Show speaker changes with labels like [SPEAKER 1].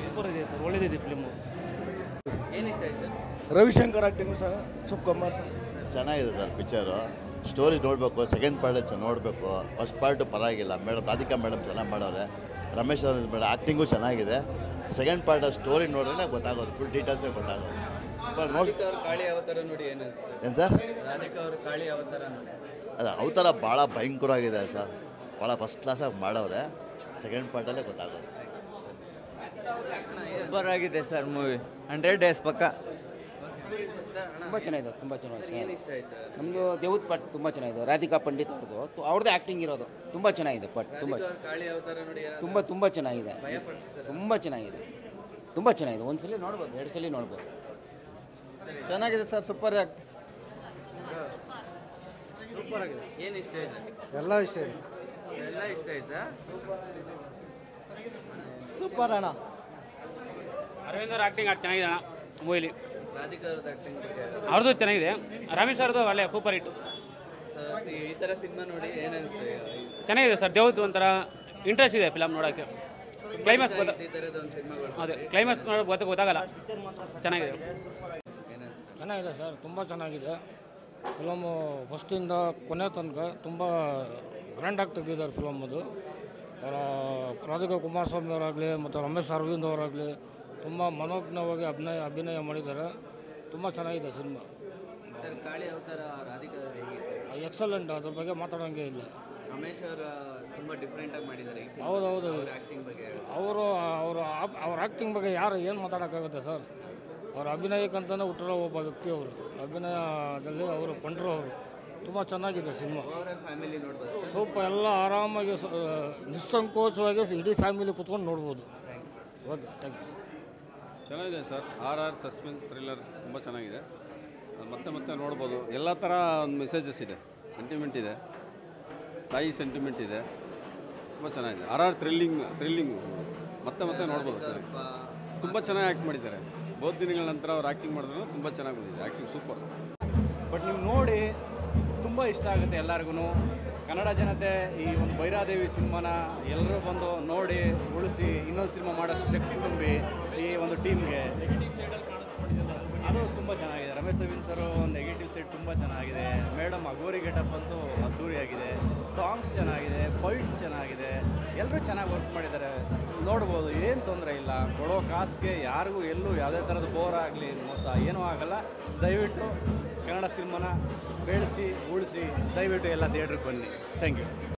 [SPEAKER 1] super ಇದೆ sir ಒಳ್ಳೇದಿದೆ film
[SPEAKER 2] ಏನಿಷ್ಟ ಆಯ್ತು
[SPEAKER 3] Ravishankar acting ಸಹ ಸುಕುಮಾರ್
[SPEAKER 4] ಚೆನ್ನಾಗಿದೆ ಸರ್ ಪಿಕ್ಚರು ಸ್ಟೋರಿ ನೋಡಬೇಕು ಸೆಕೆಂಡ್ ಪಾರ್ಟ್ ಚೆನ್ನಾಗಿ ನೋಡಬೇಕು ಫಸ್ಟ್ ಪಾರ್ಟ್ ಪರವಾಗಿಲ್ಲ ಮೇಡಮ್ ರಾಧಿಕಾ ಮೇಡಮ್ ಚೆನ್ನಾಗಿ ಮಾಡವ್ರೆ ರಮೇಶ್ ಮೇಡಮ್ ಆ್ಯಕ್ಟಿಂಗು ಚೆನ್ನಾಗಿದೆ ಸೆಕೆಂಡ್ ಪಾರ್ಟ್ ಸ್ಟೋರಿ ನೋಡಿದ್ರೆ ಗೊತ್ತಾಗೋದು ಫುಲ್ ಡೀಟೇಲ್ಸೇ ಗೊತ್ತಾಗೋದು ಬಟ್ ನೋಡಿ
[SPEAKER 2] ರಾಧಿಕಾ ಅವ್ರ ಕಾಳಿ ಅವತಾರ ನೋಡಿ ಏನು ಅನ್ಸುತ್ತೆ
[SPEAKER 4] ಏನು ಸರ್
[SPEAKER 2] ರಾಧಿಕಾ ಅವ್ರ ಕಾಳಿ ಅವತಾರ ನೋಡಿ
[SPEAKER 4] ಅದು ಅವತಾರ ಭಾಳ ಭಯಂಕರವಾಗಿದೆ ಸರ್ ಭಾಳ ಫಸ್ಟ್ ಕ್ಲಾಸಾಗಿ ಮಾಡವ್ರೆ ಸೆಕೆಂಡ್ ಪಾರ್ಟಲ್ಲೇ ಗೊತ್ತಾಗೋದು
[SPEAKER 5] ಸೂಪರ್ ಆಗಿದೆ ಸರ್ ಮೂವಿ ಹಂಡ್ರೆಡ್ ಡೇಸ್ ಪಕ್ಕ
[SPEAKER 6] ತುಂಬ ಚೆನ್ನಾಗಿದೆ ತುಂಬ ಚೆನ್ನಾಗಿದೆ
[SPEAKER 2] ಏನು ಇಷ್ಟ ಆಯ್ತು
[SPEAKER 6] ನಮ್ಮದು ದೇವದ್ ಪಟ್ ತುಂಬ ಚೆನ್ನಾಗಿದೆ ರಾಧಿಕಾ ಪಂಡಿತ್ ಅವ್ರದ್ದು ತು- ಅವ್ರದ್ದೇ ಆ್ಯಕ್ಟಿಂಗ್ ಇರೋದು ತುಂಬ ಚೆನ್ನಾಗಿದೆ ಪಟ್ ತುಂಬ
[SPEAKER 2] ರಾಧಿಕಾ ಅವ್ರ ಕಾಳಿ ಅವತಾರ ನೋಡಿ ಏನಾದ್ರು
[SPEAKER 6] ತುಂಬ ತುಂಬ ಚೆನ್ನಾಗಿದೆ
[SPEAKER 2] ಭಯ ಪಡಿಸ್ತಾರೆ
[SPEAKER 6] ತುಂಬ ಚೆನ್ನಾಗಿದೆ ತುಂಬ ಚೆನ್ನಾಗಿದೆ ಒಂದು ಸಲ ನೋಡ್ಬೋದು ಎರಡು ಸಲ ನೋಡ್ಬೋದು
[SPEAKER 3] ಚೆನ್ನಾಗಿದೆ ಸರ್ ಸೂಪರ್ ಆ್ಯಕ್ಟ್
[SPEAKER 2] ಸೂಪರ್ ಆಗಿದೆ ಏನು ಇಷ್ಟ ಆಯ್ತು
[SPEAKER 3] ಎಲ್ಲ ಇಷ್ಟ ಇದೆ
[SPEAKER 2] ಎಲ್ಲ ಇಷ್ಟ ಆಯ್ತಾ
[SPEAKER 3] ಸೂಪರ್ ಅಣ್ಣ
[SPEAKER 1] ಅರವಿಂದ್ ಅವ್ರ ಆ್ಯಕ್ಟಿಂಗ್ ಚೆನ್ನಾಗಿದೆ ಅಣ್ಣ ಮೂವಿಲಿ
[SPEAKER 2] ರಾಧಿಕಾ ಅವ್ರದ್ದು ಆಕ್ಟಿಂಗ್ ಬಗ್ಗೆ
[SPEAKER 1] ಅವ್ರದ್ದು ಚೆನ್ನಾಗಿದೆ ರಮೇಶ್ ಅವ್ರದ್ದು ಒಳ್ಳೆ ಸೂಪರ್ ಹಿಟ್
[SPEAKER 2] So, ಈ ತರ ಸಿನಿಮಾ ನೋಡಿ ಏನನ್ಸುತ್ತೆ
[SPEAKER 1] ಚೆನ್ನಾಗಿದೆ ಸರ್ ದೇವದ್ದು ಒಂಥರ ಇಂಟ್ರೆಸ್ಟ್ ಇದೆ ಫಿಲಮ್ ನೋಡೋಕ್ಕೆ ಕ್ಲೈಮ್ಯಾಕ್ಸ್ ಗೊತ್ತ
[SPEAKER 2] ಈ ತರದ ಒಂದು ಸಿನಿಮಾಗಳು
[SPEAKER 1] ಅದೇ ಕ್ಲೈಮ್ಯಾಕ್ಸ್ ನೋಡೋ ಗೊತ್ತ ಗೊತ್ತಾಗಲ್ಲ ಚೆನ್ನಾಗಿದೆ
[SPEAKER 2] ಏನನ್ಸುತ್ತೆ
[SPEAKER 3] ಚೆನ್ನಾಗಿದೆ ಸರ್ ತುಂಬ ಚೆನ್ನಾಗಿದೆ ಫಿಲಮು ಫಸ್ಟಿಂದ ಕೊನೆ ತನಕ ತುಂಬ ಗ್ರ್ಯಾಂಡಾಗಿ ತೆಗೆದಿದ್ದಾರೆ ಫಿಲಮ್ ಅದು ಅವರ ರಾಧಿಕಾ ಕುಮಾರಸ್ವಾಮಿ ಅವರಾಗಲಿ ಮತ್ತು ರಮೇಶ್ ಅರವಿಂದ್ ಅವರಾಗಲಿ ತುಂಬ ಮನೋಜ್ಞವಾಗಿ ಅಭಿನಯ ಅಭಿನಯ ಮಾಡಿದ್ದಾರೆ ತುಂಬ ಚೆನ್ನಾಗಿದೆ ಸಿನಿಮಾ
[SPEAKER 2] ಸರ್ ಕಾಳಿ ಅವತಾರ ರಾಧಿಕಾ ಅವ್ರು ಹೇಗಿತ್ತು
[SPEAKER 3] ಎಕ್ಸಲೆಂಟ್ ಅದ್ರ ಬಗ್ಗೆ ಮಾತಾಡೋಂಗೆ ಇಲ್ಲ
[SPEAKER 2] ರಮೇಶ್ ಅವರ ತುಂಬಾ ಡಿಫ್ರೆಂಟ್ ಆಗಿ ಮಾಡಿದ್ದಾರೆ ಈ
[SPEAKER 3] ಹೌದೌದು
[SPEAKER 2] ಆಕ್ಟಿಂಗ್ ಬಗ್ಗೆ
[SPEAKER 3] ಅವರು ಅವರು ಅವ್ರ ಆ್ಯಕ್ಟಿಂಗ್ ಬಗ್ಗೆ ಯಾರು ಏನು ಮಾತಾಡೋಕ್ಕಾಗುತ್ತೆ ಸರ್ ಅವ್ರ ಅಭಿನಯಕ್ಕಂತಲೇ ಹುಟ್ಟಿರೋ ಒಬ್ಬ ವ್ಯಕ್ತಿ ಅವರು ಅಭಿನಯದಲ್ಲಿ ಅವರು ಪಂಡ್ರು ಅವರು ತುಂಬ ಚೆನ್ನಾಗಿದೆ ಸಿನಿಮಾ
[SPEAKER 2] ಓವರ್ ಫ್ಯಾಮಿಲಿ ನೋಡ್ಬೋದು
[SPEAKER 3] ಸ್ವಲ್ಪ ಎಲ್ಲ ಆರಾಮಾಗಿ ಸ- ನಿಸ್ಸಂಕೋಚವಾಗಿ ಇಡೀ ಫ್ಯಾಮಿಲಿ ಕುತ್ಕೊಂಡು ನೋಡ್ಬೋದು ಓಕೆ ಥ್ಯಾಂಕ್ ಯು
[SPEAKER 7] ಚೆನ್ನಾಗಿದೆ sir R R suspense thriller ತುಂಬ ಚೆನ್ನಾಗಿದೆ ಅದು ಮತ್ತೆ ಮತ್ತೆ ನೋಡ್ಬೋದು ಎಲ್ಲ ಥರ ಒಂದು ಮೆಸೇಜಸ್ ಇದೆ ಸೆಂಟಿಮೆಂಟ್ ಇದೆ ತಾಯಿ ಸೆಂಟಿಮೆಂಟ್ ಇದೆ ತುಂಬ ಚೆನ್ನಾಗಿದೆ ಆರ್ ಆರ್ ಥ್ರಿಲ್ಲಿಂಗ್ ಥ್ರಿಲ್ಲಿಂಗು ಮತ್ತೆ ಮತ್ತೆ ನೋಡ್ಬೋದು ಸರ್ ತುಂಬ ಚೆನ್ನಾಗಿ ಆ್ಯಕ್ಟ್ ಮಾಡಿದ್ದಾರೆ ಬಹುತ್ ದಿನಗಳ ನಂತರ ಅವ್ರು ಆ್ಯಕ್ಟಿಂಗ್ ಮಾಡಿದ್ರು ತುಂಬ ಚೆನ್ನಾಗಿ ಬಂದಿದೆ ಆ್ಯಕ್ಟಿಂಗ್ ಸೂಪರ್
[SPEAKER 8] ಬಟ್ ನೀವು ನೋಡಿ ತುಂಬ ಇಷ್ಟ ಆಗುತ್ತೆ ಎಲ್ಲರಿಗೂ ಕನ್ನಡ ಜನತೆ ಈ ಒಂದು ಭೈರಾದೇವಿ ಸಿನಿಮಾನ ಎಲ್ಲರೂ ಬಂದು ನೋಡಿ ಉಳಿಸಿ ಇನ್ನೊಂದು ಸಿನಿಮಾ ಮಾಡೋಷ್ಟು ಶಕ್ತಿ ತುಂಬಿ ಈ ಒಂದು ಟೀಮ್ಗೆ ಅದು ತುಂಬ ಚೆನ್ನಾಗಿದೆ Ramesh Raveen sir negative side ತುಂಬ ಚೆನ್ನಾಗಿದೆ ಮೇಡಮ್ ಅಗೋರಿ ಗೆಟಪ್ ಅಂತೂ ಅದ್ದೂರಿಯಾಗಿದೆ ಸಾಂಗ್ಸ್ ಚೆನ್ನಾಗಿದೆ ಫೈಟ್ಸ್ ಚೆನ್ನಾಗಿದೆ ಎಲ್ಲರೂ ಚೆನ್ನಾಗಿ ವರ್ಕ್ ಮಾಡಿದ್ದಾರೆ ನೋಡ್ಬೋದು ಏನು ತೊಂದರೆ ಇಲ್ಲ ಕೊಡೋ ಕಾಸ್ಗೆ ಯಾರಿಗೂ ಎಲ್ಲೂ ಯಾವುದೇ ಥರದ ಬೋರ್ ಆಗಲಿ ಮೋಸ ಏನೂ ಆಗಲ್ಲ ದಯವಿಟ್ಟು ಕನ್ನಡ ಸಿನಿಮಾನ ಬೆಳೆಸಿ ಉಳಿಸಿ ದಯವಿಟ್ಟು ಎಲ್ಲ ಥಿಯೇಟ್ರಿಗೆ ಬನ್ನಿ ಥ್ಯಾಂಕ್ ಯು